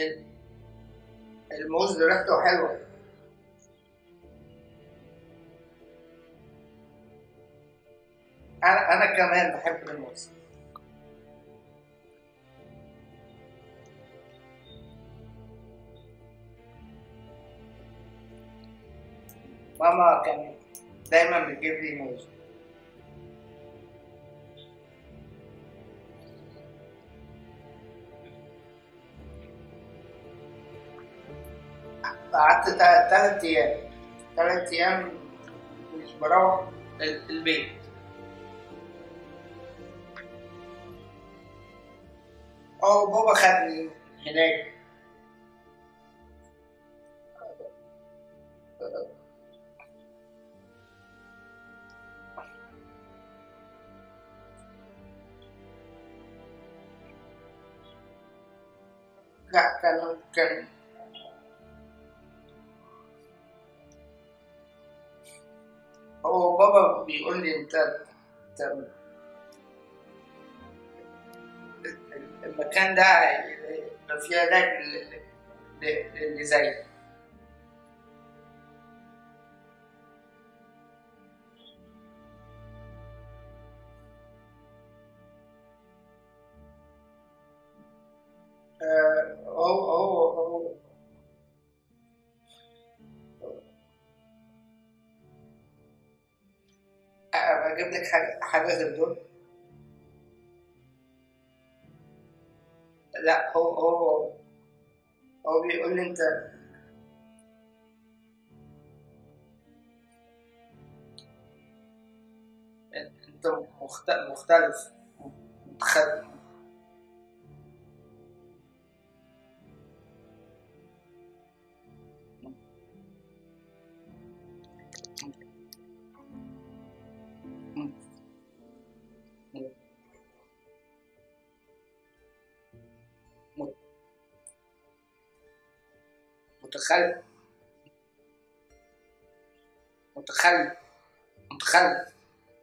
ال- الموز ده ريحته حلوة أنا أنا كمان بحب الموز ماما كان دايما بتجيب لي موز قعدت تا- تلات أيام تلات أيام مش بروح ال- البيت اه بابا خدني هناك لا كان كان هو بابا بيقول لي انت انت المكان ده يبقى فيه علاج لل- لل- للي زي آه، هو هو هو أبقى اجيب لك حاجه حاجه غير دول لا هو هو هو بيقول لي انت انت مخت- مختلف متخلف متخلف متخلف متخلف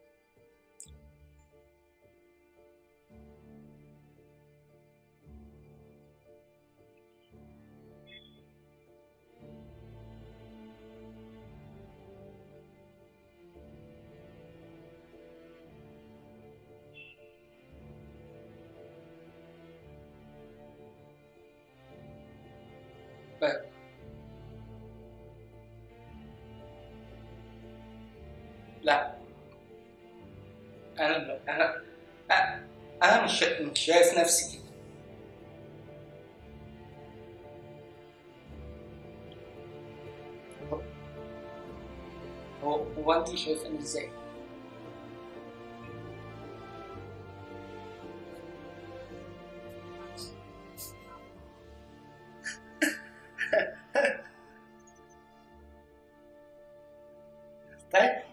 طيب. لا انا انا أ- انا مش مش شايف نفسي كده هو هو انت شايفاني ازاي؟ طيب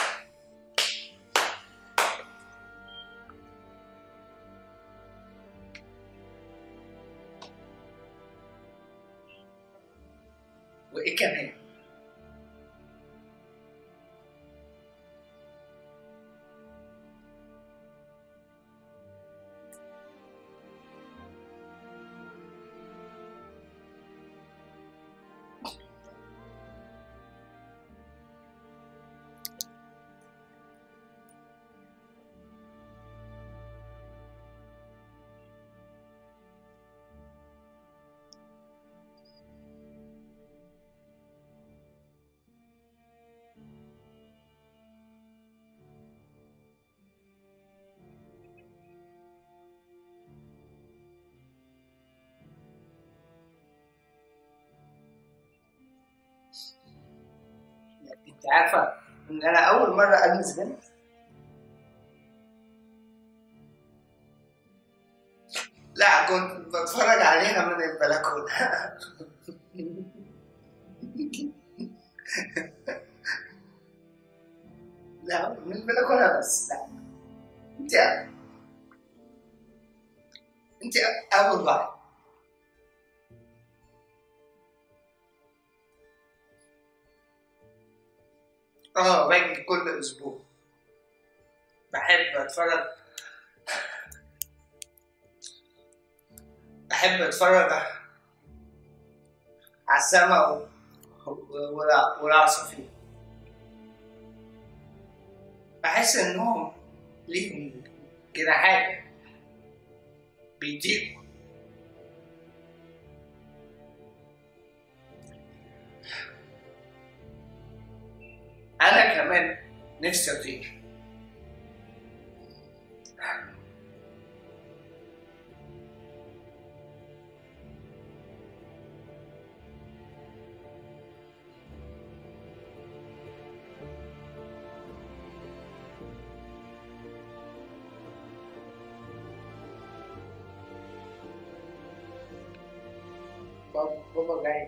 وايه كمان؟ انت عارفه ان انا اول مره المس بنت لا كنت بتفرج عليها من البلكونه لا من البلكونه بس لا انت انت اول واحد اه باجي كل اسبوع بحب اتفرج بحب اتفرج على السماء والعصافير بحس انهم ليهم جناحات بيطيروا انا كمان نفسي اطير بابا بابا جاي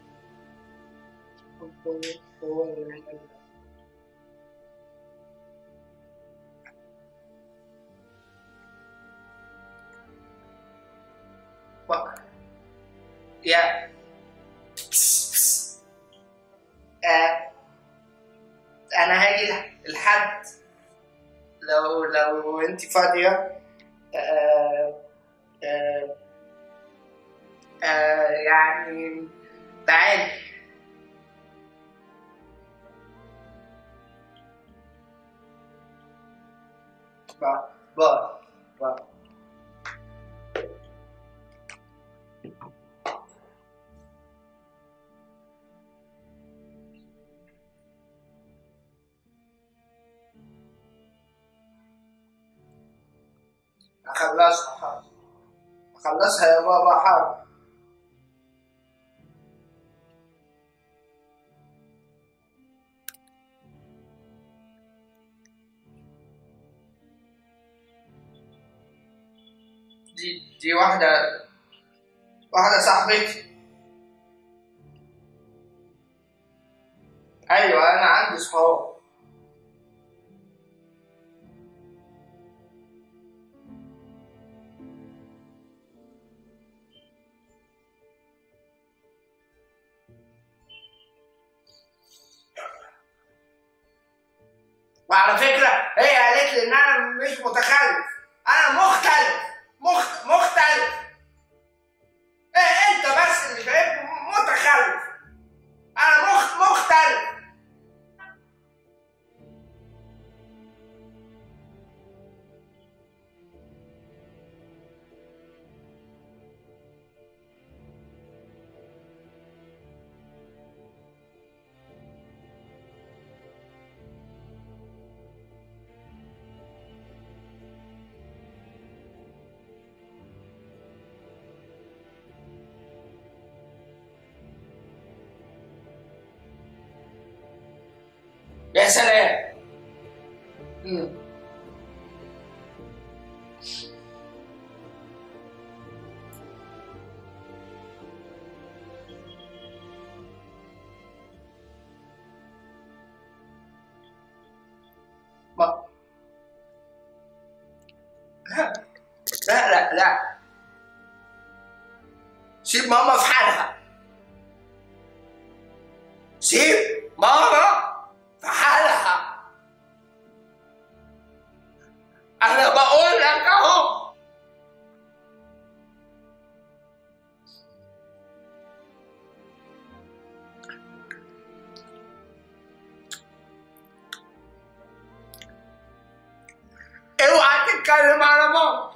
هو هو اللي عمل ده. بابا يا بس بس. آه. انا هاجي لحد لو لو انت فاضيه آه. آه. آه يعني تعالي باي باي باي أخلصها حاضر أخلصها يا بابا حاضر دي دي واحدة واحدة صاحبتي أيوة أنا عندي صحاب وعلى فكرة هي قالت لي إن أنا مش متخلف أنا مختلف مخ... مختلف إيه أنت بس اللي شايفني متخلف أنا مخ... مختلف يا سلام مم. ما لا لا لا لا سيب ماما في حالها سيب ماما في حالها انا بقول لك اهو اوعى تتكلم على ماما